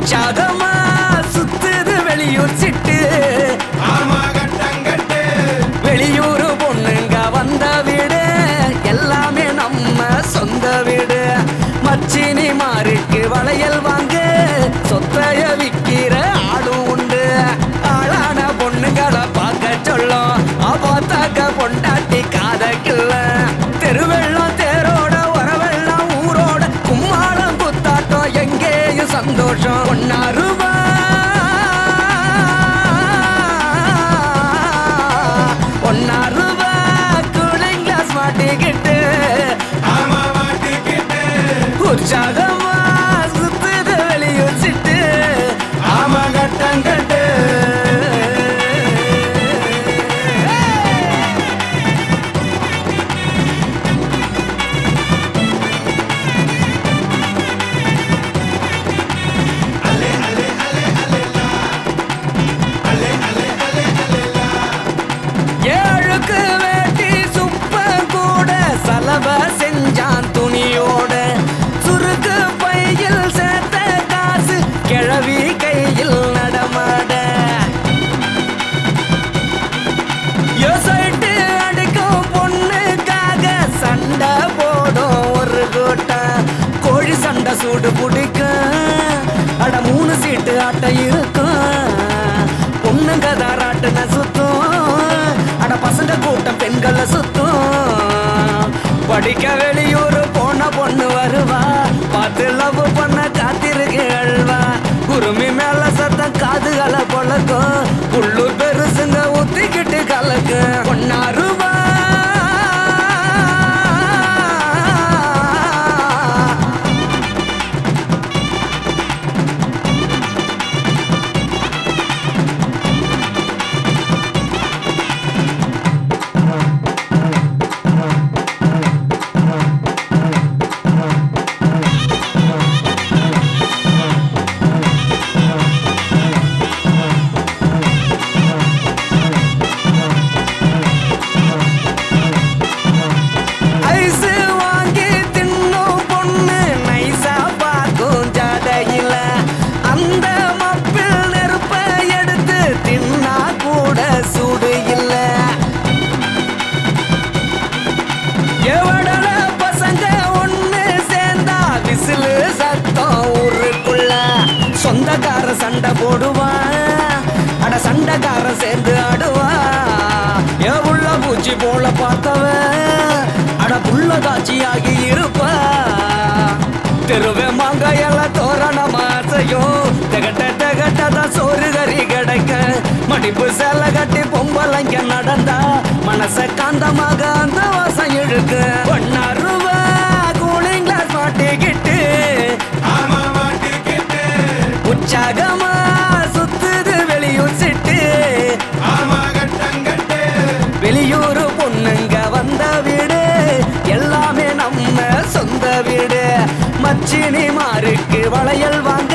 உற்சாகமா சுத்துது வெளியூர் சிட்டு ஆமா கட்டங்கட்டு வெளியூர் பொண்ணுங்க வந்த வீடு எல்லாமே நம்ம சொந்த வீடு மச்சினி மாருக்கு வளையல் வாங்க சொத்தைய விக்கிற ஆளும் உண்டு ஆளான பொண்ணுங்களை பார்க்க சொல்லும் பார்த்தாக்க பொண்டாட்டி காதக்கில்ல தெருவெல்லாம் தேரோட உறவெல்லாம் ஊரோட கும்மாளம் குத்தாட்டம் எங்கேயும் சந்தோஷம் ஒன்னா ரூபா ஒன்னா ரூபா கூலிங் கிளாஸ் மாட்டிக்கிட்டு ஆமா மாட்டிக்கிட்டு உற்சாகமா சுத்துது வெளியூச்சிட்டு ஆமா கட்டங்கட்டு அல்லே அல்லே அல்லே அல்லேலா அல்லே அல்லே அல்லே அல்லேலா ஏழுக்கு வேட்டி சுப்ப கூட சலவ செஞ்சான் துணியோட சுருக்கு பையில் சேர்த்த காசு கிழவி கையில் நடமாட யோசைட்டு அடிக்கும் பொண்ணுக்காக சண்டை போடும் ஒரு கூட்டம் கோழி சண்டை சூடு பிடிக்கும் அட மூணு சீட்டு ஆட்ட இருக்கும் பொண்ணுங்க தாராட்டுன சுத்தும் அட பசங்க கூட்டம் பெண்களை சுத்தும் படிக்க வெளியூர் போன பொண்ணு வருவா பார்த்து லவ் பண்ண காத்திருக்கு அழ்வா குருமி மேல சத்தம் காதுகளை பொழக்கும் உள்ளூர் பெருசுங்க ஊத்திக்கிட்டு கலக்கு ஒன்னா ரூபா ஐஸ் வாங்கி தின்னும் பொண்ணு நைசா பார்க்கும் ஜாடையில அந்த மப்பிள் நெருப்ப எடுத்து தின்னா கூட சூடு இல்ல எவடல பசங்க ஒண்ணு சேர்ந்தா விசிலு சத்தம் ஊருக்குள்ள சொந்தக்கார சண்டை போடுவான் அட சண்டைக்கார சேர்ந்து ஆடுவான் ஏ உள்ள பூச்சி போல பார்த்தவன் அட புள்ள காட்சியாகி இருப்பா தெருவே மாங்காயெல்லாம் தோரணம் ஆசையும் திகட்ட திகட்டதான் சோறு கறி கிடைக்க மடிப்பு சேலை கட்டி பொம்பளைங்க நடந்தா மனச காந்தமாக அந்த வாசம் இழுக்கு ஒன்னா ரூபா கூலிங் கிளாஸ் மாட்டிக்கிட்டு ஆமா மாட்டிக்கிட்டு உற்சாகமா சுத்துது வெளியூர் சிட்டு ஆமா கட்டங்கட்டு வெளியூர் பொண்ணுங்க வந்த வீடு எல்லாமே நம்ம சொந்த வீடு மச்சினி மாருக்கு வளையல் வாங்க